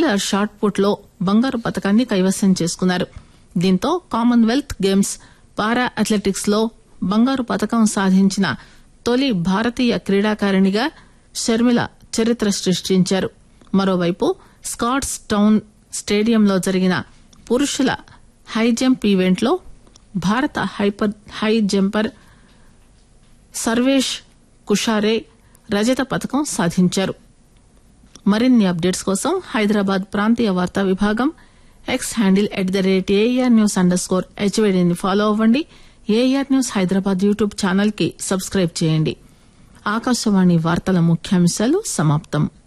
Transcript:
మహిళల shot put లో బంగారు పతకాన్ని కైవసం చేసుకున్నారు దీంతో కామన్వెల్త్ గేమ్స్ పారా అథ్లెటిక్స్ లో బంగారు పతకం సాధించిన తొలి భారతీయ క్రీడాకారిణిగా షర్మిల చరిత్ర సృష్టించారు మరోవైపు స్కాట్స్ టౌన్ స్టేడియంలో జరిగిన పురుషుల హై జంప్ ఈవెంట్ లో భారత hyper high jumper Sarvesh Kushare రజత పథకం సాధించారు మరిన్ని అప్డేట్స్ కోసం హైదరాబాద్ ప్రాంతీయ వార్తా విభాగం X handle at the rate AIR news under score హెచ్వేడిని ఫాలో అవ్వండి AIR news Hyderabad YouTube channel కి సబ్స్క్రైబ్ చేయండి ఆకాశవాణి వార్తల ముఖ్యాంశాలు సమాప్తం